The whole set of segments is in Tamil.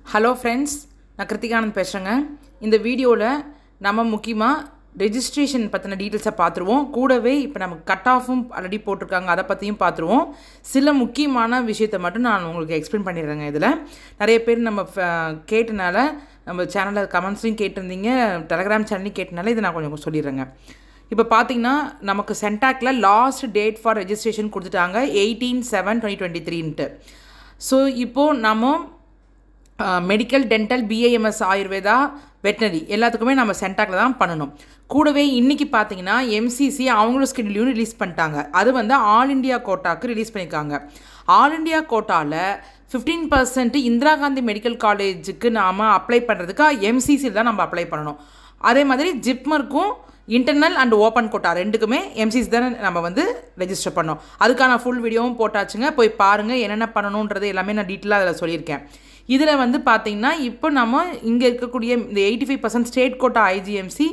ஹலோ ஃப்ரெண்ட்ஸ் நான் கிருத்திகானந்த் பேசுகிறேங்க இந்த வீடியோவில் நம்ம முக்கியமாக ரெஜிஸ்ட்ரேஷன் பற்றின டீட்டெயில்ஸை பார்த்துருவோம் கூடவே இப்போ நமக்கு கட் ஆஃபும் ஆல்ரெடி போட்டிருக்காங்க அதை பற்றியும் பார்த்துருவோம் சில முக்கியமான விஷயத்தை மட்டும் நான் உங்களுக்கு எக்ஸ்பிளைன் பண்ணிடுறேங்க இதில் நிறைய பேர் நம்ம ஃப- கேட்டனால நம்ம சேனலில் கமெண்ட்ஸ்லையும் கேட்டிருந்தீங்க டெலகிராம் சேனல்லையும் கேட்டனால இதை நான் கொஞ்சம் சொல்லிடுறேங்க இப்போ பார்த்தீங்கன்னா நமக்கு சென்டாக்ல லாஸ்ட் டேட் ஃபார் ரெஜிஸ்ட்ரேஷன் கொடுத்துட்டாங்க எயிட்டீன் செவன் டுவெண்ட்டி டுவெண்ட்டி த்ரீன்ட்டு ஸோ இப்போது நம்ம medical dental BAMS Ayurveda veterinary எல்லாத்துக்குமே நம்ம சென்டாக்ல தான் பண்ணணும் கூடவே இன்றைக்கி பார்த்தீங்கன்னா எம்சிசி அவங்களோட ஸ்கெடியூலையும் ரிலீஸ் பண்ணிட்டாங்க அது வந்து ஆல் இண்டியா கோட்டாக்கு ரிலீஸ் பண்ணியிருக்காங்க ஆல் இண்டியா கோட்டாவில் fifteen percent Indira Gandhi medical காலேஜுக்கு நாம் அப்ளை பண்ணுறதுக்கு எம்சிசியில் தான் நம்ம அப்ளை பண்ணணும் அதே மாதிரி ஜிப்மருக்கும் இன்டர்னல் அண்ட் ஓப்பன் கோட்டா ரெண்டுக்குமே எம்சிசி தானே நம்ம வந்து ரெஜிஸ்டர் பண்ணோம் அதுக்கான ஃபுல் வீடியோவும் போட்டாச்சுங்க போய் பாருங்கள் என்னென்ன பண்ணணுன்றது எல்லாமே நான் டீட்டெயிலாக அதில் சொல்லியிருக்கேன் இதில் வந்து பார்த்தீங்கன்னா இப்போ நம்ம இங்கே இருக்கக்கூடிய இந்த eighty five percent state quota IGMC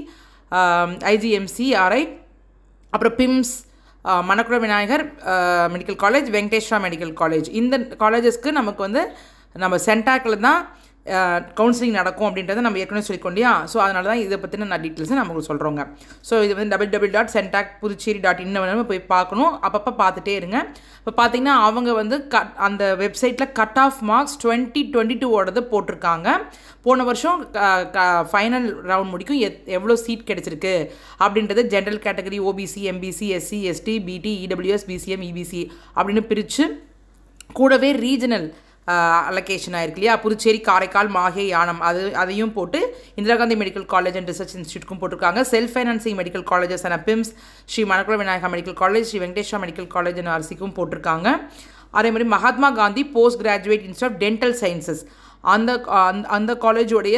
IGMC RI அப்புறம் PIMS Manakula Vinayagar medical college Venkateswara medical college இந்த காலேஜஸ்க்கு நமக்கு வந்து நம்ம சென்டாக்கில் தான் கவுன்சிலிங் நடக்கும் அப்படின்றத நம்ம ஏற்கனவே சொல்லிக்கொண்டியா ஸோ அதனால தான் இதை பற்றின நான் டீட்டெயில்ஸை நம்ம உங்களுக்கு சொல்கிறோங்க ஸோ இது வந்து double double dot CENTAC Puducherry dot இன்னும் போய் பார்க்கணும் அப்பப்போ பார்த்துட்டே இருங்க இப்போ பார்த்தீங்கன்னா அவங்க வந்து கட் அந்த வெப்சைட்டில் cut off marks twenty twenty டூவோடது போட்டிருக்காங்க போன வருஷம் ஃபைனல் ரவுண்ட் முடிக்கும் எத் எவ்வளோ சீட் கிடைச்சிருக்கு அப்படின்றது general category OBC MBC SC ST BT EWS BCM EBC அப்படின்னு பிரித்து கூடவே ரீஜனல் அலோகேஷன் ஆயிருக்கு இல்லையா புதுச்சேரி காரைக்கால் மாஹே யானம் அது அதையும் போட்டு Indira Gandhi medical college and research இன்ஸ்டியூட்க்கும் போட்டிருக்காங்க self financing medical colleges and PIMS Sri Manakula Vinayaka medical college Sri Venkateswara medical college and ஆர்சிக்கும் போட்டிருக்காங்க அதே மாதிரி Mahatma Gandhi post graduate institute of dental sciences அந்த அந்த- அந்த காலேஜோடைய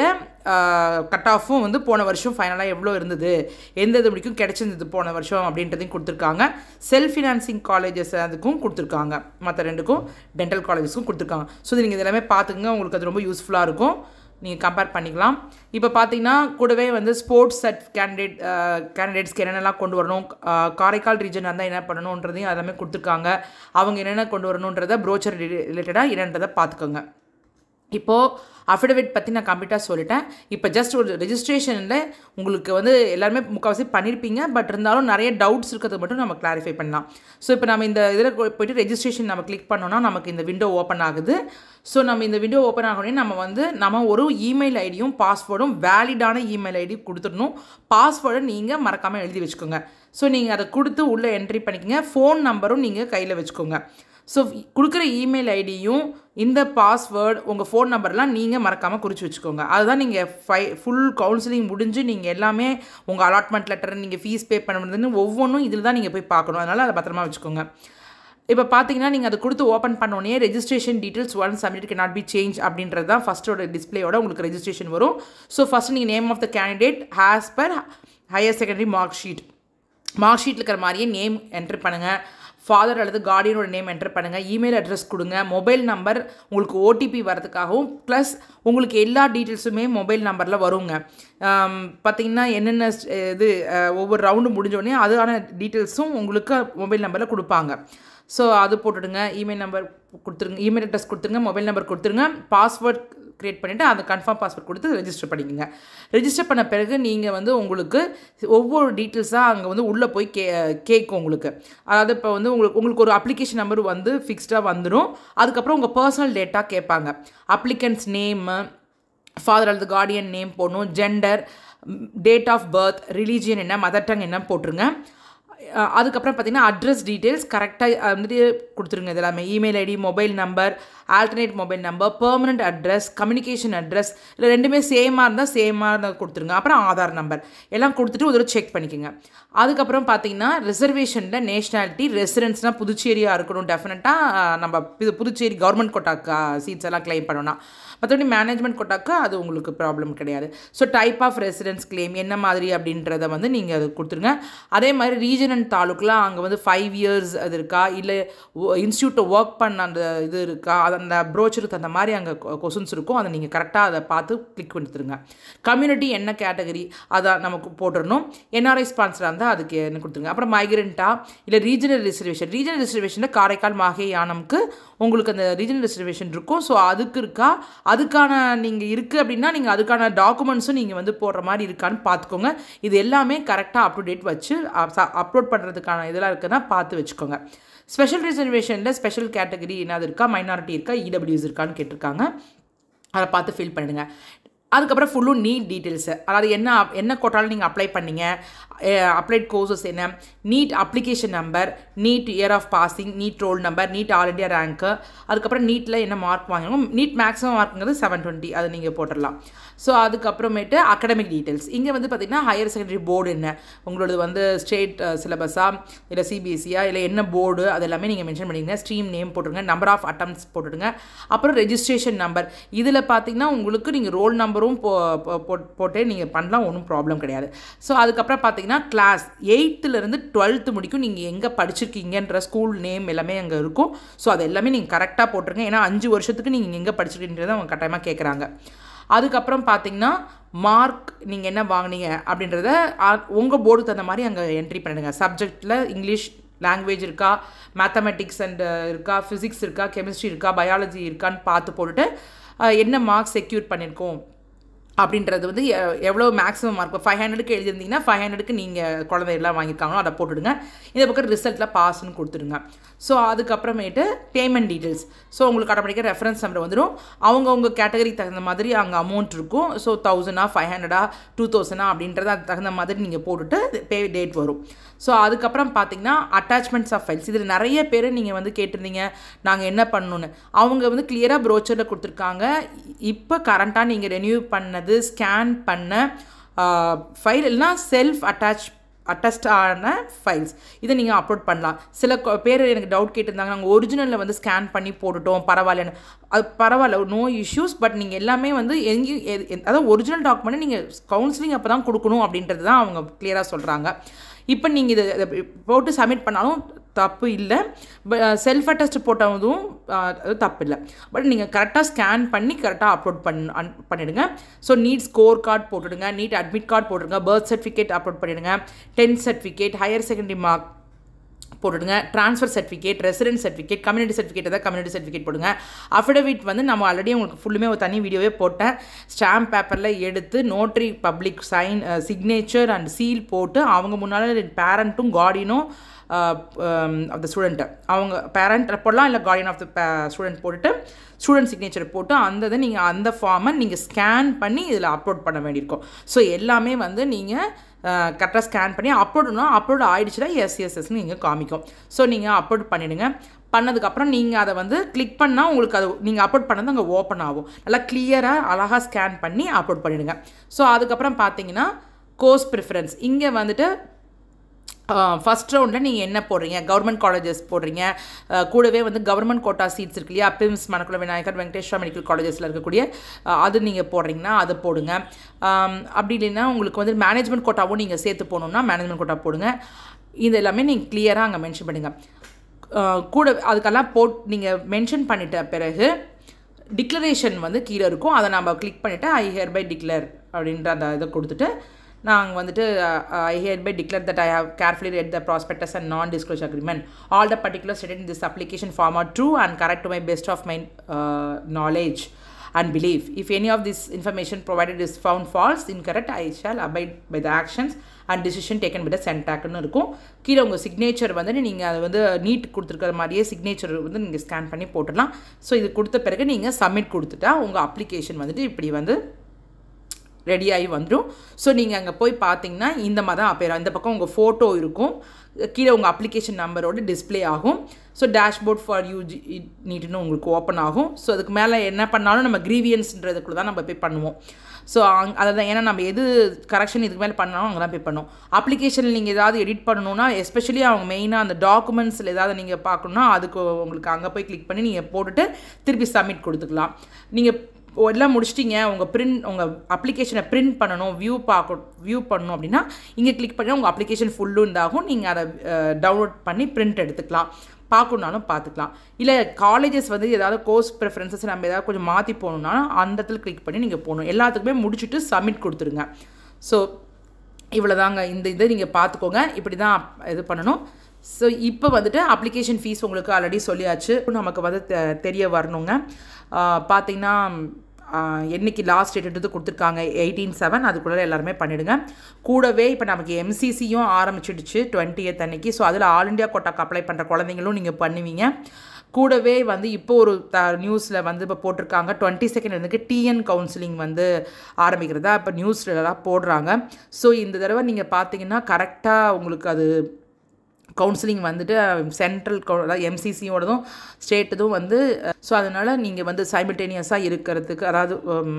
கட் ஆஃபும் வந்து போன வருஷம் ஃபைனலாக எவ்வளோ இருந்தது எந்த இது முடிக்கும் கிடைச்சிருந்தது போன வருஷம் அப்படின்றதையும் கொடுத்துருக்காங்க செல்ஃப் ஃபினான்சிங் காலேஜஸ் அதுக்கும் கொடுத்துருக்காங்க மற்ற ரெண்டுக்கும் டென்டல் காலேஜஸ்க்கும் கொடுத்துருக்காங்க ஸோ நீங்கள் இது எல்லாமே பார்த்துக்குங்க உங்களுக்கு அது ரொம்ப யூஸ்ஃபுல்லாக இருக்கும் நீங்கள் கம்பேர் பண்ணிக்கலாம் இப்போ பார்த்தீங்கன்னா கூடவே வந்து ஸ்போர்ட்ஸ் சர்ட் கேண்டிடேட் கேண்டிடேட்ஸ்க்கு என்னென்னலாம் கொண்டு வரணும் அஹ், காரைக்கால் ரீஜன் இருந்தால் என்ன பண்ணணுன்றதையும் எல்லாமே கொடுத்துருக்காங்க அவங்க என்னென்ன கொண்டு வரணுன்றதை ப்ரோச்சர் ரிலேட்டடாக என்னன்றதை பார்த்துக்கோங்க இப்போது அஃபிடவிட் பற்றி நான் கம்ப்ளீட்டாக சொல்லிட்டேன் இப்போ ஜஸ்ட் ஒரு ரெஜிஸ்ட்ரேஷனில் உங்களுக்கு வந்து எல்லாருமே முக்கால்வாசி பண்ணியிருப்பீங்க பட் இருந்தாலும் நிறைய டவுட்ஸ் இருக்கிறது மட்டும் நம்ம கிளாரிஃபை பண்ணலாம் ஸோ இப்போ நம்ம இந்த இதில் போயிட்டு ரெஜிஸ்ட்ரேஷன் நம்ம கிளிக் பண்ணோன்னா நமக்கு இந்த விண்டோ ஓப்பன் ஆகுது ஸோ நம்ம இந்த விண்டோ ஓப்பன் ஆகணுன்னே நம்ம வந்து நம்ம ஒரு இமெயில் ஐடியும் பாஸ்வேர்டும் வேலிடான இமெயில் ஐடி கொடுத்துடணும் பாஸ்வேர்டை நீங்கள் மறக்காமல் எழுதி வச்சுக்கோங்க ஸோ நீங்கள் அதை கொடுத்து உள்ளே என்ட்ரி பண்ணிக்கோங்க ஃபோன் நம்பரும் நீங்கள் கையில் வச்சுக்கோங்க ஸோ கொடுக்குற இமெயில் ஐடியும் இந்த பாஸ்வேர்டு உங்கள் ஃபோன் நம்பர்லாம் நீங்கள் மறக்காமல் குறித்து வச்சுக்கோங்க அதுதான் நீங்கள் ஃபை ஃபுல் கவுன்சிலிங் முடிஞ்சு நீங்கள் எல்லாமே உங்கள் அலாட்மெண்ட் லெட்டர் நீங்கள் ஃபீஸ் பே பண்ணுறதுன்னு ஒவ்வொன்றும் இதில் தான் நீங்கள் போய் பார்க்கணும் அதனால் அதை பத்திரமா வச்சுக்கோங்க இப்போ பார்த்தீங்கன்னா நீங்கள் அதை கொடுத்து ஓப்பன் பண்ணோடனே registration details one submit cannot be change அப்படின்றது தான் ஃபஸ்ட்டோட டிஸ்பிளேயோட உங்களுக்கு ரெஜிஸ்ட்ரேஷன் வரும் ஸோ ஃபஸ்ட் நீங்கள் name of the candidate as per higher secondary mark sheet mark ஷீட்டில் இருக்கிற மாதிரியே நேம் என்ட்ரு பண்ணுங்கள் ஃபாதர் அல்லது கார்டியனோட நேம் என்டர் பண்ணுங்கள் இமெயில் அட்ரஸ் கொடுங்க மொபைல் நம்பர் உங்களுக்கு ஓடிபி வரதுக்காகவும் ப்ளஸ் உங்களுக்கு எல்லா டீட்டெயில்ஸுமே மொபைல் நம்பரில் வருங்க ஆம், பார்த்தீங்கன்னா என்னென்ன ஸ்- இது அஹ், ஒவ்வொரு ரவுண்டு முடிஞ்சோடனே அதுக்கான டீட்டெயில்ஸும் உங்களுக்கு மொபைல் நம்பரில் கொடுப்பாங்க ஸோ அது போட்டுடுங்க இமெயில் நம்பர் கொடுத்துருங்க இமெயில் அட்ரஸ் கொடுத்துருங்க மொபைல் நம்பர் கொடுத்துருங்க பாஸ்வேர்ட் க்ரியேட் பண்ணிவிட்டு அந்த கன்ஃபார்ம் பாஸ்வேர்ட் கொடுத்து ரெஜிஸ்டர் பண்ணிக்கோங்க ரெஜிஸ்டர் பண்ண பிறகு நீங்கள் வந்து உங்களுக்கு ஒவ்வொரு டீட்டெயில்ஸாக அங்கே வந்து உள்ளே போய் கே கேட்கும் உங்களுக்கு அதாவது இப்போ வந்து உங்களுக்கு உங்களுக்கு ஒரு அப்ளிகேஷன் நம்பர் வந்து ஃபிக்ஸ்டாக வந்துடும் அதுக்கப்புறம் உங்கள் பர்சனல் டேட்டா கேட்பாங்க அப்ளிகன்ஸ் நேமு ஃபாதர் அல்லது கார்டியன் நேம் போடணும் gender date of birth religion என்ன மதர் டங் என்ன போட்டுருங்க அஹ் அதுக்கப்புறம் பார்த்தீங்கன்னா அட்ரஸ் டீட்டெயில்ஸ் கரெக்டாக வந்துட்டு கொடுத்துருங்க இது எல்லாமே email ID mobile number alternate mobile number permanent address communication address இல்லை ரெண்டுமே சேமாக இருந்தால் சேமாக இருந்தால் கொடுத்துருங்க அப்புறம் ஆதார் நம்பர் எல்லாம் கொடுத்துட்டு ஒரு தடவை செக் பண்ணிக்கோங்க அதுக்கப்புறம் பார்த்தீங்கன்னா ரிசர்வேஷனில் நேஷ்னாலிட்டி ரெசிடென்ஸ்னால் புதுச்சேரியாக இருக்கணும் டெஃபினட்டாக நம்ம இது புதுச்சேரி கவர்மெண்ட் கோட்டாக்கு சீட்ஸ் எல்லாம் கிளைம் பண்ணோன்னா மற்றபடி மேனேஜ்மெண்ட் கோட்டாக்கு அது உங்களுக்கு ப்ராப்ளம் கிடையாது so type of residence claim என்ன மாதிரி அப்படின்றத வந்து நீங்கள் அது கொடுத்துருங்க அதே மாதிரி ரீஜனல் அண்ட் தாலுக்கில் அங்கே வந்து ஃபைவ் இயர்ஸ் அது இருக்கா இல்லை இன்ஸ்டியூட்டை ஒர்க் பண்ண அந்த இது இருக்கா அது அந்த ப்ரோச்சருக்கு தகுந்த மாதிரி அங்கே கொஷின்ஸ் இருக்கும் அதை நீங்கள் கரெக்டாக அதை பார்த்து கிளிக் கொடுத்துருங்க கம்யூனிட்டி என்ன கேட்டகரி அதை நமக்கு போட்டுடணும் என்ஆர்ஐ ஸ்பான்சராக இருந்தால் அதுக்கு என்ன கொடுத்துருங்க அப்புறம் மைக்ரெண்ட்டா இல்லை ரீஜனல் ரிசர்வேஷன் ரீஜனல் ரிசர்வேஷனில் காரைக்கால் மாஹே யானம்க்கு உங்களுக்கு அந்த ரீஜனல் ரிசர்வேஷன் இருக்கும் ஸோ அதுக்கு இருக்கா அதுக்கான நீங்கள் இருக்குது அப்படின்னா நீங்கள் அதுக்கான டாக்குமெண்ட்ஸும் நீங்கள் வந்து போடுற மாதிரி இருக்கான்னு பார்த்துக்கோங்க இது எல்லாமே கரெக்டாக அப் டு டேட் வச்சு அப்லோட் பண்ணுறதுக்கான இதெல்லாம் இருக்குன்னா பார்த்து வச்சுக்கோங்க ஸ்பெஷல் ரிசர்வேஷனில் ஸ்பெஷல் கேட்டகரி என்னது இருக்கா மைனாரிட்டி இருக்கா இடபிள்யூஸ் இருக்கான்னு கேட்டிருக்காங்க அதை பார்த்து ஃபில் பண்ணிடுங்க அதுக்கப்புறம் ஃபுல்லும் நீட் டீட்டெயில்ஸு அதாவது என்ன என்ன கோட்டாலும் நீங்கள் அப்ளை பண்ணீங்க அப்ளைட் கோர்சஸ் என்ன NEET application number NEET year of passing NEET roll number NEET all India ரேங்க்கு அதுக்கப்புறம் நீட்டில் என்ன மார்க் வாங்கணும் நீட் மேக்ஸிமம் மார்க்குங்கிறது செவன் டுவெண்ட்டி அதை நீங்கள் போட்டுடலாம் ஸோ அதுக்கப்புறமேட்டு அகடமிக் டீட்டெயில்ஸ் இங்கே வந்து பார்த்திங்கன்னா ஹையர் செகண்டரி போர்டு என்ன உங்களோடது வந்து ஸ்டேட் சிலபஸா இல்லை சிபிஎஸ்சியா இல்லை என்ன போர்டு அது எல்லாமே நீங்கள் மென்ஷன் பண்ணிடுங்க ஸ்ட்ரீம் நேம் போட்டுருங்க நம்பர் ஆஃப் அட்டம்ஸ் போட்டுடுங்க அப்புறம் ரெஜிஸ்ட்ரேஷன் நம்பர் இதில் பார்த்தீங்கன்னா உங்களுக்கு நீங்கள் ரோல் நம்பரும் போ போட்டே நீங்கள் பண்ணலாம் ஒன்றும் ப்ராப்ளம் கிடையாது ஸோ அதுக்கப்புறம் பார்த்தீங்கன்னா கிளாஸ் எயித்துலேருந்து டுவெல்த்து முடிக்கும் நீங்கள் எங்கே படிச்சிருக்கீங்கன்ற ஸ்கூல் நேம் எல்லாமே அங்கே இருக்கும் ஸோ அது எல்லாமே நீங்கள் கரெக்டாக போட்டுருங்க ஏன்னா அஞ்சு வருஷத்துக்கு நீங்கள் எங்கே படிச்சிருக்கீன்றதை அவங்க கட்டாயமாக கேட்குறாங்க அதுக்கப்புறம் பார்த்தீங்கன்னா மார்க் நீங்கள் என்ன வாங்கினீங்க அப்படின்றத உங்கள் போர்டுக்கு தகுந்த மாதிரி அங்கே என்ட்ரி பண்ணிடுங்க சப்ஜெக்டில் இங்கிலீஷ் லாங்குவேஜ் இருக்கா மேத்தமெட்டிக்ஸ் அண்ட் இருக்கா ஃபிசிக்ஸ் இருக்கா கெமிஸ்ட்ரி இருக்கா பயாலஜி இருக்கான்னு பார்த்து போட்டுட்டு என்ன மார்க் செக்யூர் பண்ணியிருக்கோம் அப்படின்றது வந்து எவ்வளோ மேக்ஸிமம் மார்க் ஃபைவ் ஹண்ட்ரடுக்கு எழுதியிருந்தீங்கன்னா ஃபைவ் ஹண்ட்ரடுக்கு நீங்கள் குழந்தை எல்லாம் வாங்கியிருக்காங்களோ அதை போட்டுடுங்க இந்த பக்கம் ரிசல்ட்டில் பாஸ்ன்னு கொடுத்துடுங்க ஸோ அதுக்கப்புறமேட்டு பேமெண்ட் டீட்டெயில்ஸ் ஸோ உங்களுக்கு ஆட்டோமேட்டிக்காக ரெஃபரன்ஸ் நம்பர் வந்துடும் அவங்கவுங்க கேட்டகரிக்கு தகுந்த மாதிரி அங்கே அமௌண்ட் இருக்கும் ஸோ தௌசண்டா ஃபைவ் ஹண்ட்ரடா டூ தௌசண்டா அப்படின்றத அதுக்கு தகுந்த மாதிரி நீங்கள் போட்டுட்டு பே டேட் வரும் ஸோ அதுக்கப்புறம் பார்த்தீங்கன்னா அட்டாச்மெண்ட்ஸ் ஆஃப் ஃபைல்ஸ் இதில் நிறைய பேர் நீங்கள் வந்து கேட்டிருந்தீங்க நாங்கள் என்ன பண்ணணுன்னு அவங்க வந்து கிளியராக ப்ரோச்சரில் கொடுத்துருக்காங்க இப்போ கரண்ட்டாக நீங்கள் ரெனியூ பண்ணது ஸ்கேன் பண்ண ஃபைல் இல்லைனா செல்ஃப் அட்டாச் அட்டஸ்டான ஃபைல்ஸ் இதை நீங்கள் அப்லோட் பண்ணலாம் சில பேர் எனக்கு டவுட் கேட்டிருந்தாங்க நாங்கள் ஒரிஜினலில் வந்து ஸ்கேன் பண்ணி போட்டுட்டோம் பரவாயில்லன்னு அது பரவாயில்ல நோ இஷ்யூஸ் பட் நீங்கள் எல்லாமே வந்து எங்கேயும் அதாவது ஒரிஜினல் டாக்குமெண்ட்டை நீங்கள் கவுன்சிலிங் அப்போ தான் கொடுக்கணும் அப்படின்றது தான் அவங்க கிளியராக சொல்கிறாங்க இப்போ நீங்கள் இதை போட்டு சப்மிட் பண்ணாலும் தப்பு இல்லை செல்ஃப் அட்டஸ்ட் போட்டதும் அது தப்பு இல்லை பட் நீங்கள் கரெக்டாக ஸ்கேன் பண்ணி கரெக்டாக அப்லோட் பண் பண்ணிவிடுங்க ஸோ நீட் ஸ்கோர் கார்டு போட்டுடுங்க நீட் அட்மிட் கார்டு போட்டுடுங்க பர்த் சர்டிஃபிகேட் அப்லோட் பண்ணிவிடுங்க tenth certificate higher secondary mark போட்டுடுங்க transfer certificate resident certificate community certificate ஏதாவது கம்யூனிட்டி சர்டிஃபிகேட் போடுங்க அஃபிடவிட் வந்து நம்ம ஆல்ரெடி உங்களுக்கு ஃபுல்லுமே ஒரு தனி வீடியோவே போட்டேன் ஸ்டாம்ப் பேப்பரில் எடுத்து notary public sign signature and seal போட்டு அவங்க முன்னால் பேரண்ட்டும் கார்டியனும் ஆஃப் த ஸ்டூடெண்ட்டு அவங்க பேரண்ட் போடலாம் இல்லை கார்டியன் ஆஃப் த ஸ்டூடெண்ட் போட்டுட்டு ஸ்டூடெண்ட் சிக்னேச்சர் போட்டு அந்த இதை நீங்கள் அந்த ஃபார்மை நீங்கள் ஸ்கேன் பண்ணி இதில் அப்லோட் பண்ண வேண்டியிருக்கும் ஸோ எல்லாமே வந்து நீங்கள் கரெக்டாக ஸ்கேன் பண்ணி அப்லோடுனா அப்லோட் ஆகிடுச்சுன்னா எஸ் எஸ் எஸ்ன்னு நீங்கள் காமிக்கும் ஸோ நீங்கள் அப்லோட் பண்ணிவிடுங்க பண்ணதுக்கப்புறம் நீங்கள் அதை வந்து கிளிக் பண்ணால் உங்களுக்கு அது நீங்கள் அப்லோட் பண்ணது அங்கே ஓப்பன் ஆகும் நல்லா கிளியராக அழகாக ஸ்கேன் பண்ணி அப்லோட் பண்ணிவிடுங்க ஸோ அதுக்கப்புறம் பார்த்தீங்கன்னா கோர்ஸ் ப்ரிஃபரன்ஸ் இங்கே வந்துட்டு ஃபஸ்ட் ரவுண்டில் நீங்கள் என்ன போடுறீங்க கவர்மெண்ட் காலேஜஸ் போடுறீங்க கூடவே வந்து கவர்மெண்ட் கோட்டா சீட்ஸ் இருக்கு இல்லையா பிம்ஸ் மணக்குள விநாயகர் வெங்கடேஸ்வரா மெடிக்கல் காலேஜஸில் இருக்கக்கூடிய அது நீங்கள் போடுறீங்கன்னா அதை போடுங்க அப்படி இல்லைன்னா உங்களுக்கு வந்து மேனேஜ்மெண்ட் கோட்டாவும் நீங்கள் சேர்த்து போகணுன்னா மேனேஜ்மெண்ட் கோட்டா போடுங்க இது எல்லாமே நீங்கள் கிளியராக அங்கே மென்ஷன் பண்ணுங்கள் கூட அதுக்கெல்லாம் போட் நீங்கள் மென்ஷன் பண்ணிட்ட பிறகு டிக்ளரேஷன் வந்து கீழே இருக்கும் அதை நம்ம கிளிக் பண்ணிவிட்டு ஐ ஹியர் பை டிக்ளேர் அப்படின்ற அந்த இதை கொடுத்துட்டு நாங்கள் வந்துட்டு I hereby declare that I have carefully read the prospectus and நான் disclose agreement all the particular state in this application form are true and correct to my best of my knowledge and belief. If any of this information provided is found false, incorrect, I shall abide by the actions and decision taken by the சென்டாக்னு இருக்கும் கீழே உங்கள் சிக்னேச்சர் வந்து நீங்கள் அதை வந்து நீட் கொடுத்துருக்கிற மாதிரியே சிக்னேச்சர் வந்து நீங்கள் ஸ்கேன் பண்ணி போட்டுடலாம் ஸோ இது கொடுத்த பிறகு நீங்கள் சப்மிட் கொடுத்துட்டா உங்கள் அப்ளிகேஷன் வந்துட்டு இப்படி வந்து ரெடியாகி வந்துடும் ஸோ நீங்கள் அங்கே போய் பார்த்தீங்கன்னா இந்த மாதிரி தான் அப்பேரா இந்த பக்கம் உங்கள் ஃபோட்டோ இருக்கும் கீழே உங்கள் அப்ளிகேஷன் நம்பரோட டிஸ்பிளே ஆகும் ஸோ டேஷ்போர்ட் ஃபார் யூ நீட்னு உங்களுக்கு ஓப்பன் ஆகும் ஸோ அதுக்கு மேலே என்ன பண்ணாலும் நம்ம க்ரீவியன்ஸ்ன்றதுக்குள்ள தான் நம்ம போய் பண்ணுவோம் ஸோ அங் அதை தான் ஏன்னா நம்ம எது கரெக்ஷன் இதுக்கு மேலே பண்ணாலும் அங்கே தான் போய் பண்ணுவோம் அப்ளிகேஷனில் நீங்கள் ஏதாவது எடிட் பண்ணணுன்னா எஸ்பெஷலி அவங்க மெயினாக அந்த டாக்குமெண்ட்ஸில் ஏதாவது நீங்கள் பார்க்கணுன்னா அதுக்கு உங்களுக்கு அங்கே போய் கிளிக் பண்ணி நீங்கள் போட்டுட்டு திருப்பி சப்மிட் கொடுத்துக்கலாம் நீங்கள் இப்போ எல்லாம் முடிச்சிட்டிங்க உங்கள் பிரிண்ட் உங்கள் அப்ளிகேஷனை பிரிண்ட் பண்ணணும் வியூ பார்க்க வியூ பண்ணணும் அப்படின்னா இங்கே கிளிக் பண்ணி உங்கள் அப்ளிகேஷன் ஃபுல்லும் இருந்தாகும் நீங்கள் அதை டவுன்லோட் பண்ணி பிரிண்ட் எடுத்துக்கலாம் பார்க்கணுனாலும் பார்த்துக்கலாம் இல்லை காலேஜஸ் வந்து ஏதாவது கோர்ஸ் ப்ரிஃபரன்சஸ் நம்ம ஏதாவது கொஞ்சம் மாற்றி போகணுன்னா அந்த இடத்துல கிளிக் பண்ணி நீங்கள் போகணும் எல்லாத்துக்குமே முடிச்சுட்டு சப்மிட் கொடுத்துருங்க ஸோ இவ்வளோதாங்க இந்த இதை நீங்கள் பார்த்துக்கோங்க இப்படி தான் இது பண்ணணும் ஸோ இப்போ வந்துட்டு அப்ளிகேஷன் ஃபீஸ் உங்களுக்கு ஆல்ரெடி சொல்லியாச்சு நமக்கு வந்து தெ- தெரிய வரணுங்க பார்த்தீங்கன்னா என்னைக்கு லாஸ்ட் டேட் கொடுத்துருக்காங்க எயிட்டீன் செவன் அதுக்குள்ளே எல்லாருமே பண்ணிவிடுங்க கூடவே இப்போ நமக்கு எம்சிசியும் ஆரம்பிச்சிடுச்சு டுவெண்ட்டியத் அன்னைக்கு ஸோ அதில் ஆல் இண்டியா கோட்டாக்கு அப்ளை பண்ணுற குழந்தைங்களும் நீங்கள் பண்ணுவீங்க கூடவே வந்து இப்போ ஒரு த நியூஸில் வந்து இப்போ போட்டிருக்காங்க டுவெண்ட்டி செகண்ட் வந்து டிஎன் கவுன்சிலிங் வந்து ஆரம்பிக்கிறதா இப்போ நியூஸ்லலாம் போடுறாங்க ஸோ இந்த தடவை நீங்கள் பார்த்தீங்கன்னா கரெக்டாக உங்களுக்கு அது கவுன்சிலிங் வந்துட்டு சென்ட்ரல் அதாவது எம்சிசியோடதும் ஸ்டேட்டதும் வந்து ஸோ அதனால் நீங்கள் வந்து சைமில்டேனியஸாக இருக்கிறதுக்கு அதாவது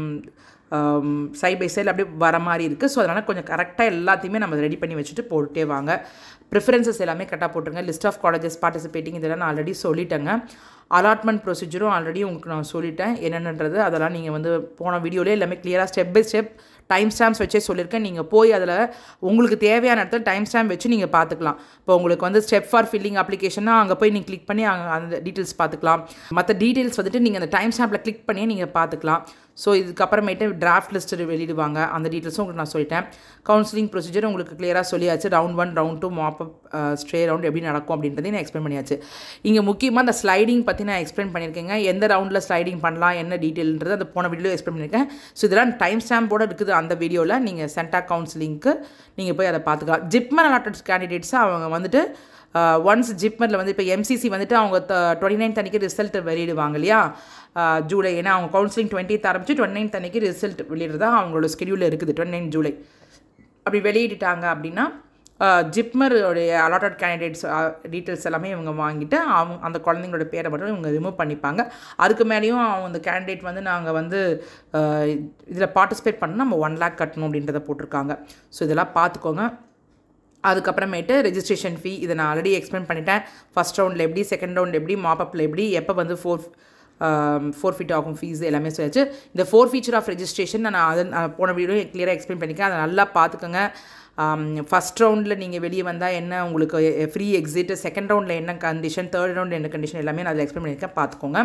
சைட் பை சைடில் அப்படியே வர மாதிரி இருக்குது ஸோ அதனால் கொஞ்சம் கரெக்டாக எல்லாத்தையுமே நம்ம ரெடி பண்ணி வச்சுட்டு போட்டே வாங்க ப்ரிஃபரன்சஸ் எல்லாமே கரெக்டாக போட்டுருங்க லிஸ்ட் ஆஃப் காலேஜஸ் பார்ட்டிசிபேட்டிங் இதெல்லாம் நான் ஆல்ரெடி சொல்லிட்டேங்க அலாட்மெண்ட் ப்ரொசீஜரும் ஆல்ரெடி உங்களுக்கு நான் சொல்லிட்டேன் என்னென்னன்றது அதெல்லாம் நீங்கள் வந்து போன வீடியோலேயே எல்லாமே கிளியராக step by step time stamps வச்சே சொல்லியிருக்கேன் நீங்கள் போய் அதில் உங்களுக்கு தேவையான இடத்துல டைம் ஸ்டாம்ப் வச்சு நீங்கள் பார்த்துக்கலாம் இப்போ உங்களுக்கு வந்து ஸ்டெப் ஃபார் ஃபில்லிங் அப்ளிகேஷன்னா அங்கே போய் நீங்கள் கிளிக் பண்ணி அங்கே அந்த டீட்டெயில்ஸ் பார்த்துக்கலாம் மற்ற டீட்டெயில்ஸ் வந்துட்டு நீங்கள் அந்த டைம் ஸ்டாம்பில் கிளிக் பண்ணி நீங்கள் பார்த்துக்கலாம் ஸோ இதுக்கப்புறமேட்டு டிராஃப்ட் லிஸ்ட் வெளியிடுவாங்க அந்த டீட்டெயில்ஸும் உங்களுக்கு நான் சொல்லிட்டேன் கவுன்சிலிங் ப்ரொசீஜர் உங்களுக்கு கிளியராக சொல்லியாச்சு round one round two mop up stray round எப்படி நடக்கும் அப்படின்றதையும் நான் எக்ஸ்பிளைன் பண்ணியாச்சு இங்கே முக்கியமாக அந்த ஸ்லைடிங் பற்றி நான் எக்ஸ்பிளைன் பண்ணியிருக்கேங்க எந்த ரவுண்டில் ஸ்லைடிங் பண்ணலாம் என்ன டீட்டெயில்ன்றது அந்த போன வீடியோ எக்ஸ்பிளைன் பண்ணியிருக்கேன் ஸோ இதெல்லாம் டைம் ஸ்டாம்போட இருக்குது அந்த வீடியோவில் நீங்கள் சென்டா கவுன்சிலிங்க்கு நீங்கள் போய் அதை பார்த்துக்கலாம் ஜிப்மன் அலாட்டட் கேண்டிடேட்ஸை அவங்க வந்துட்டு ஒன்ஸ் ஜிப்மரில் வந்து இப்போ எம்சிசி வந்துட்டு அவங்க டுவெண்ட்டி நைன்த் அன்றைக்கி ரிசல்ட் வெளியிடுவாங்க இல்லையா அஹ், ஜூலை ஏன்னா அவங்க கவுன்சிலிங் டுவெண்ட்டி ஆரம்பிச்சு டுவெண்ட்டி நைன்த் அன்றைக்கி ரிசல்ட் வெளியிடுறதா அவங்களோட ஸ்கெடியூலில் இருக்குது டுவெண்ட்டி நைன் ஜூலை அப்படி வெளியிட்டுட்டாங்க அப்படின்னா ஜிப்மருடைய அலாட்டட் கேண்டிடேட்ஸ் டீட்டெயில்ஸ் எல்லாமே இவங்க வாங்கிட்டு அவங்க அந்த குழந்தைங்களோட பேரை மட்டும் இவங்க ரிமூவ் பண்ணிப்பாங்க அதுக்கு மேலேயும் அவங்க அந்த கேண்டிடேட் வந்து நாங்கள் வந்து இதில் பார்ட்டிசிபேட் பண்ணால் நம்ம ஒன் லேக் கட்டணும் அப்படின்றத போட்டிருக்காங்க ஸோ இதெல்லாம் பார்த்துக்கோங்க அதுக்கப்புறமேட்டு ரெஜிஸ்ட்ரேஷன் ஃபீ இதை நான் ஆல்ரெடி எக்ஸ்பிளைன் பண்ணிட்டேன் ஃபஸ்ட் ரவுண்டில் எப்படி செகண்ட் ரவுண்ட் எப்படி மாப்பப்பில் எப்படி எப்போ வந்து ஃபோர் ஃபோர் ஃபீட் ஆகும் ஃபீஸ் எல்லாமே சொல்லியாச்சு இந்த ஃபோர் ஃபீச்சர் ஆஃப் ரெஜிஸ்ட்ரேஷன் நான் அதை நான் போன வீடியோ கிளியராக எக்ஸ்பிளைன் பண்ணியிருக்கேன் அதை நல்லா பார்த்துக்கோங்க ஃபஸ்ட் ரவுண்டில் நீங்கள் வெளியே வந்தால் என்ன உங்களுக்கு ஃப்ரீ எக்ஸிட் செகண்ட் ரவுண்டில் என்ன கண்டிஷன் தேர்ட் ரவுண்டில் என்ன கண்டிஷன் எல்லாமே நான் அதில் எக்ஸ்பிளைன் பண்ணியிருக்கேன் பார்த்துக்கோங்க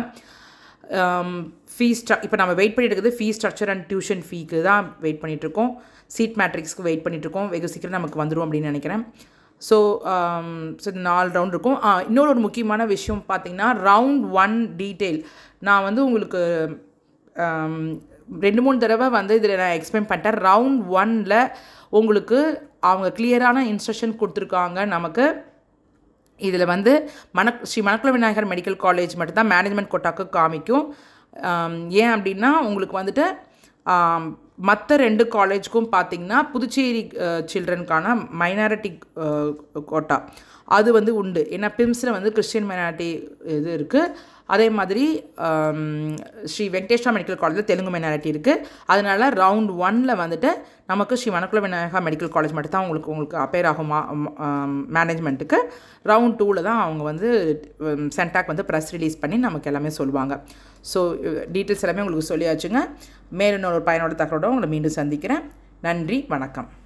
ஃபீ ஸ்ட்ர இப்போ நம்ம வெயிட் பண்ணிட்டு இருக்குது ஃபீ ஸ்ட்ரக்சர் அண்ட் டியூஷன் ஃபீக்கு தான் வெயிட் பண்ணிகிட்ருக்கோம் சீட் மேட்ரிக்ஸ்க்கு வெயிட் பண்ணிகிட்ருக்கோம் வெகு சீக்கிரம் நமக்கு வந்துடும் அப்படின்னு நினைக்கிறேன் ஸோ ஸோ நாலு ரவுண்ட் இருக்கும் ஆ, இன்னொரு ஒரு முக்கியமான விஷயம் பார்த்தீங்கன்னா ரவுண்ட் ஒன் டீட்டெயில் நான் வந்து உங்களுக்கு ஆம், ரெண்டு மூணு தடவை வந்து இதில் நான் எக்ஸ்பிளைன் பண்ணிட்டேன் ரவுண்ட் ஒனில் உங்களுக்கு அவங்க கிளியரான இன்ஸ்ட்ரக்ஷன் கொடுத்துருக்காங்க நமக்கு இதில் வந்து மணக் ஸ்ரீ மணக்குள விநாயகர் மெடிக்கல் காலேஜ் மட்டும்தான் மேனேஜ்மெண்ட் கோட்டாக்கு காமிக்கும் ஆம், ஏன் அப்படின்னா உங்களுக்கு வந்துட்டு மற்ற ரெண்டு காலேஜ்க்கும் பார்த்தீங்கன்னா புதுச்சேரி சில்ட்ரனுக்கான மைனாரிட்டி கோட்டா அது வந்து உண்டு ஏன்னா பிம்ஸில் வந்து கிறிஸ்டியன் மைனாரிட்டி இது இருக்குது அதே மாதிரி ஆம், ஸ்ரீ வெங்கடேஸ்வரா மெடிக்கல் காலேஜில் தெலுங்கு மைனாரிட்டி இருக்குது அதனால ரவுண்ட் ஒனில் வந்துட்டு நமக்கு ஸ்ரீ மணக்குள விநாயகா மெடிக்கல் காலேஜ் மட்டும் தான் உங்களுக்கு உங்களுக்கு அப்பேர் ஆகும் மேனேஜ்மெண்ட்டுக்கு ரவுண்ட் டூவில் தான் அவங்க வந்து சென்டாக் வந்து ப்ரெஸ் ரிலீஸ் பண்ணி நமக்கு எல்லாமே சொல்லுவாங்க ஸோ டீட்டெயில்ஸ் எல்லாமே உங்களுக்கு சொல்லியாச்சுங்க மேலும் ஒரு பயனோட தகவலோட உங்களை மீண்டும் சந்திக்கிறேன் நன்றி வணக்கம்